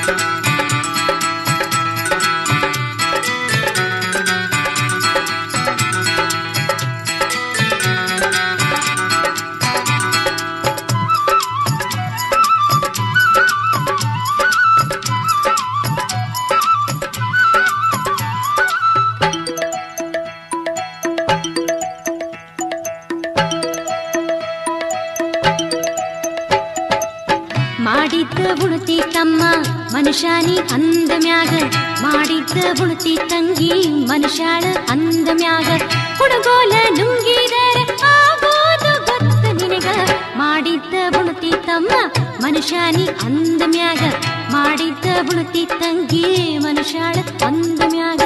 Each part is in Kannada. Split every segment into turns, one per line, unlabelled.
ಮಾಡಿದ್ದ ಉಣತಿ ತಮ್ಮ ಮನುಷ್ಯನಿ ಅಂದ ಮ್ಯಾಗ ಮಾಡಿದ್ದ ಉಣತಿ ತಂಗಿ ಮನುಷ್ಯಾಳ ಅಂದ ಮ್ಯಾಗ ಹುಡುಗೋಲ ನುಂಗಿದರೆ ಆಗೋದು ಗೊತ್ತ ನಿನಗ ಮಾಡಿದ್ದ ಉಣತಿ ತಮ್ಮ ಮನುಷ್ಯನಿ ಅಂದ ಮ್ಯಾಗ ಮಾಡಿದ್ದ ಉಣತಿ ತಂಗಿ ಮನುಷ್ಯಾಳ ಅಂದ ಮ್ಯಾಗ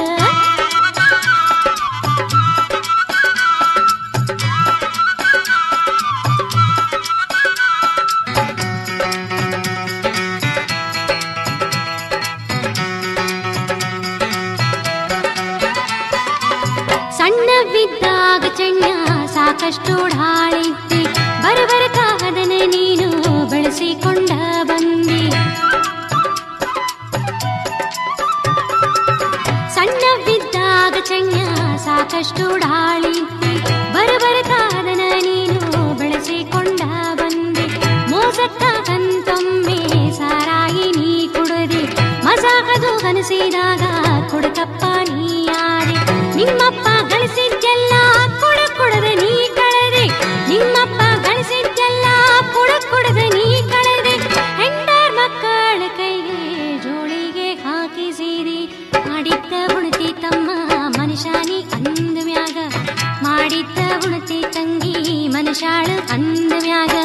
ಸಣ್ಣವಿದ್ದಾಗ ಚೆನ್ನ ಸಾಕಷ್ಟು ಢಾಳಿದ್ದೆ ಬರಬರಕಾದನ ನೀನು ಬೆಳೆಸಿಕೊಂಡ ಬಂದೆ ಸಣ್ಣವಿದ್ದಾಗ ಚೆನ್ನ ಸಾಕಷ್ಟು ಢಾಳಿದ್ದೆ ಬರಬರಕಾದನ ನೀನು ಬೆಳೆಸಿಕೊಂಡ ಬಂದೆ ಮೋಸಕ್ಕ ಕಂತೊಮ್ಮೆ ಸಾರಾಯಿ ನೀ ಕುಡದೆ ಮಸಾಕದು ಕನಸಿದಾಗ ಕುಡಕಪ್ಪ ನೀಯಾದೆ ನಿಮ್ಮಪ್ಪ ಗಳಿಸಿದ್ದೆಲ್ಲ ಕುಡ ಕುಡದ ನೀ ಕಳೆದೆ ನಿಮ್ಮಪ್ಪ ಗಳಿಸಿದ್ದೆಲ್ಲ ಕುಡ ಕುಡದ ನೀ ಕಳೆದೆ ಹೆಂಡಾರ್ ಮಕ್ಕಳ ಕೈಗೆ ಜೋಳಿಗೆ ಹಾಕಿಸಿರಿ ಮಾಡಿದ್ದ ಉಣತಿ ತಮ್ಮ ಮನುಷ್ಯನಿ ಅಂದ ಮ್ಯಾಗ ಮಾಡಿದ್ದ ಉಣತಿ ತಂಗಿ ಮನುಷ್ಯಾಳ ಅಂದ ಮ್ಯಾಗ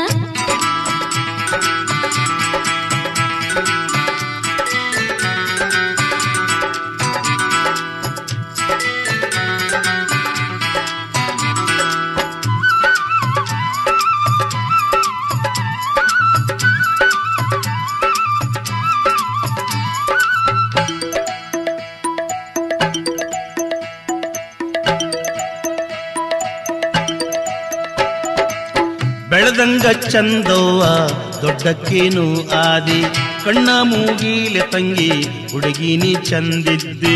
ಬೆಳೆದಂಗ ಚಂದವ್ವ ದೊಡ್ಡಕ್ಕೇನು ಆದಿ ಕಣ್ಣ ಮೂಗಿಲೆ ತಂಗಿ ಹುಡುಗಿನಿ ಚಂದಿದ್ದಿ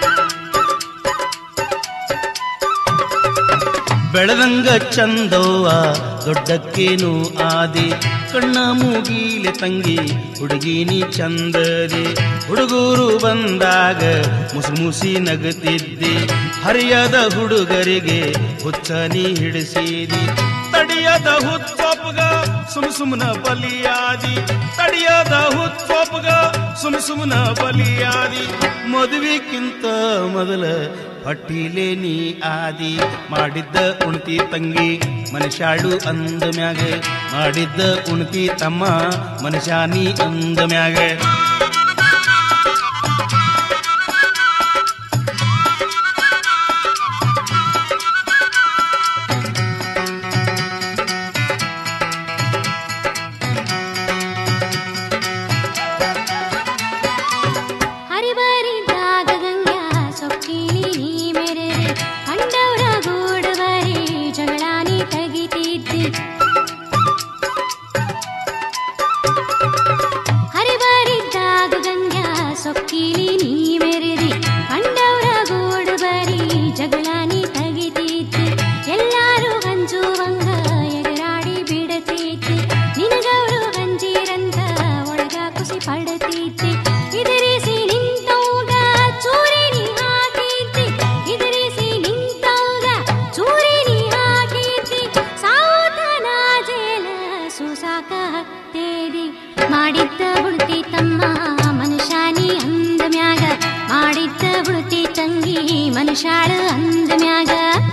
ಬೆಳೆದಂಗ ಚಂದವ್ವ ದೊಡ್ಡಕ್ಕೇನು ಆದಿ ಕಣ್ಣ ಮೂಗಿಲೆ ತಂಗಿ ಹುಡುಗಿನಿ ಚಂದದಿ ಹುಡುಗರು ಬಂದಾಗ ಮುಸುಮುಸಿ ನಗುತ್ತಿದ್ದಿ ಹರಿಯದ ಹುಡುಗರಿಗೆ ಹುಚ್ಚನಿ ಹಿಡಿಸಿದಿ ತಡಿಯದ ಹುಚ್ಚೊಪ್ಪಗ ಸುಮ್ ಸುಮ್ನ ಬಲಿಯಾದಿ ತಡಿಯದ ಹುಚ್ಚೊಪ್ಪಗ ಸುಮ್ ಸುಮ್ನ ಬಲಿಯಾದಿ ಮದುವೆಕ್ಕಿಂತ ಮೊದಲ ಪಟ್ಟಿಲೆ ನೀ ಆದಿ ಮಾಡಿದ್ದ ಉಣ್ತಿ ತಂಗಿ ಮನುಷ್ಯಾಳು ಅಂದ ಮ್ಯಾಗ ಮಾಡಿದ್ದ ಉಣ್ತಿ ತಮ್ಮ ಮನುಷ್ಯಾನಿ ಅಂದ ಮ್ಯಾಗ
ಹರಿಬರಿದಾಗ ಗಂಗ್ಯಾ ಸೊಕ್ಕಿನಿ ನೀ ಮೆರೆದೆ ಕಂಡವರ ಗೂಡುವರಿ ಜಗಳಾನಿ ತೆಗಿತಿದ್ದಿ ಹರಿಬರಿದಾಗ ಗಂಗ್ಯಾ ಸೊಕ್ಕಿನಿ ನೀ ಮೆರೆದೆ ಕಂಡವರ ಗೂಡುವರಿ ಜಗಳಾನಿ ತೆಗಿತಿದ್ದಿ ಎಲ್ಲಾರು ಹಂಚುವಂಗ ಎಗರಾಡಿ ಬಿಡತಿದ್ದಿ ನಿನಗವರು ಹಂಜಿರಂತ ಒಳಗ ಖುಷಿ ಪಡತಿದ್ದಿ ಇದರಿಸಿ ನಿಂತೌಗ ಚೂರಿನಿ ಹಾಕಿದ್ದಿ ಇದರಿಸಿ ನಿಂತೌಗ ಚೂರಿನಿ ಹಾಕಿದ್ದಿ ಸಾವುತನ ಜೇಲ ಸುಸಾಕ ಹತ್ತೇದಿ ಮಾಡಿದ್ದ ಬುಡ್ತಿ ತಮ್ಮ ಮನುಷ್ಯಾನಿ ಅಂದ ಮ್ಯಾಗ ಮಾಡಿದ್ದ ಬುಡ್ತಿ ತಂಗಿ ಮನುಷ್ಯಾಳ ಅಂದ ಮ್ಯಾಗ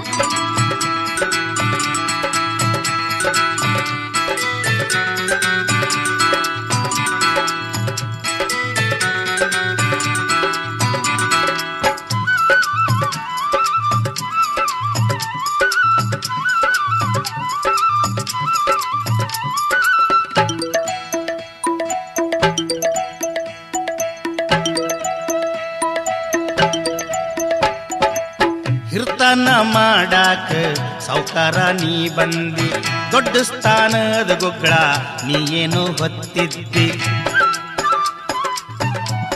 ಹಿರ್ತನ ಮಾಡಾಕ ಸಾವುಕಾರ ನೀ ಬಂದಿ ದೊಡ್ಡ ಸ್ಥಾನದ ಗೊಗ್ಗಳ ನೀ ಏನು ಹೊತ್ತಿದ್ದಿ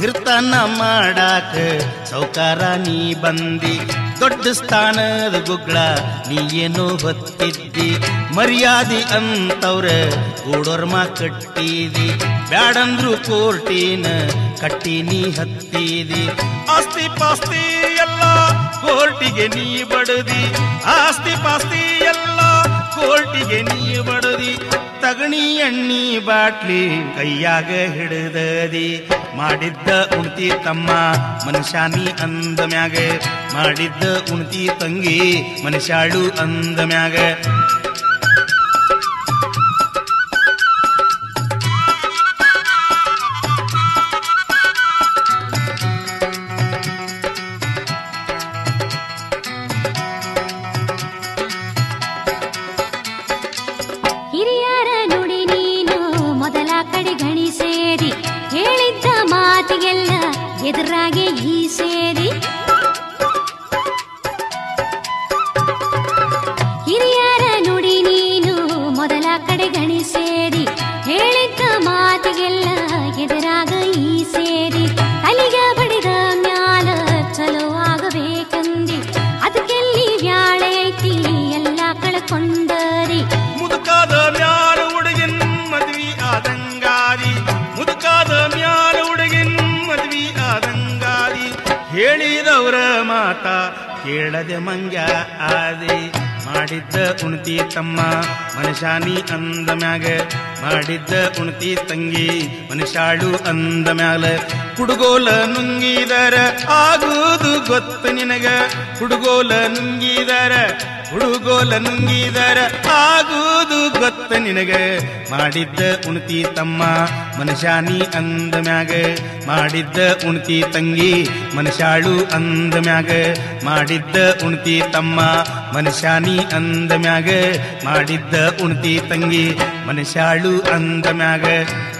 ಹಿರ್ತನ ಮಾಡಾಕ ಸೌಕಾರ ನೀ ಬಂದಿ ದೊಡ್ಡ ಸ್ಥಾನದ ಗುಗ್ಗಳ ನೀ ಏನೋ ಹೊತ್ತಿದ್ದಿ ಮರ್ಯಾದಿ ಅಂತವ್ರ ಗೂಡೋರ್ಮ ಕಟ್ಟಿದಿ ಬ್ಯಾಡಂದ್ರು ಕೋರ್ಟಿನ ಕಟ್ಟಿ ನೀ ಹತ್ತಿದಿ ಆಸ್ತಿ ಪಾಸ್ತಿ ಎಲ್ಲ ಕೋರ್ಟಿಗೆ ನೀ ಬಡದಿ ಆಸ್ತಿ ಪಾಸ್ತಿ ಎಲ್ಲ ಕೋರ್ಟಿಗೆ ನೀ ಬಡದಿ ತಗಣಿ ಎಣ್ಣಿ ಬಾಟ್ಲಿ ಕೈಯಾಗ ಹಿಡಿದದಿ ಮಾಡಿದ್ದ ಉಣ್ತಿ ತಮ್ಮ ಮನುಷ್ಯಾನಿ ಅಂದ ಮ್ಯಾಗ ಮಾಡಿದ್ದ ಉಣ್ತಿ ತಂಗಿ ಮನುಷ್ಯಾಳು ಅಂದ ಮ್ಯಾಗ
ಹಿರಿಯರ ನುಡಿ ನೀನು ಮೊದಲ ಕಡೆ ಗಣಿ ಸೇರಿ ಹೇಳಿದ್ದ ಮಾತಿಗೆಲ್ಲ ಎದುರಾಗೆ ಈ ಸೇರಿ ಹಿರಿಯರ ನುಡಿ ನೀನು ಮೊದಲ ಕಡೆ ಗಣಿ ಸೇರಿ ಹೇಳಿದ್ದ ಮಾತಿಗೆಲ್ಲ ಎದುರಾಗ ಈ ಸೇರಿ ತಲೆಗೆ ಬಡಿದ ಮ್ಯಾಲ ಚಲೋ ಆಗಬೇಕಂದಿ ಅದಕ್ಕೆಲ್ಲಿ ಬ್ಯಾಳೆ ಐತಿ ಎಲ್ಲ ಕಳ್ಕೊಂಡರಿ
ಮುದುಕಾದ ಮ್ಯಾಲ ಹುಡುಗಿನ್ ಮದ್ವಿ ಆದಂಗಾರಿ ಮುದುಕಾದ ಮ್ಯಾಲ ಹುಡುಗಿನ್ ಮದ್ವಿ ಆದಂಗಾರಿ ಹೇಳಿದವರ ಮಾತ ಕೇಳದೆ ಮಂಗ್ಯ ಆದಿ ಮಾಡಿದ್ದ ಉಣ್ತಿ ತಮ್ಮ ಮನುಷ್ಯಾನಿ ಅಂದ ಮ್ಯಾಗ ಮಾಡಿದ್ದ ಉಣ್ತಿ ತಂಗಿ ಮನುಷ್ಯಾಳು ಅಂದ ಮ್ಯಾಲ ಹುಡುಗೋಲ ನುಂಗಿದರ ಆಗುವುದು ಗೊತ್ತು ನಿನಗ ಹುಡುಗೋಲ ನುಂಗಿದರ ಹುಡುಗೋಲ ನುಂಗಿದರ ಆಗುವುದು ಗೊತ್ತ ನಿನಗ ಮಾಡಿದ್ದ ಉಣ್ತಿ ತಮ್ಮ ಮನುಷ್ಯಾನಿ ಅಂದ ಮ್ಯಾಗ ಮಾಡಿದ್ದ ಉಣ್ತಿ ತಂಗಿ ಮನುಷ್ಯಾಳು ಅಂದ ಮ್ಯಾಗ ಮಾಡಿದ್ದ ಉಣ್ತಿ ತಮ್ಮ ಮನುಷ್ಯಾನಿ ಅಂದ ಮ್ಯಾಗ ಮಾಡಿದ್ದ ಉಣ್ತಿ ತಂಗಿ ಮನುಷ್ಯಾಳು ಅಂದ ಮ್ಯಾಗ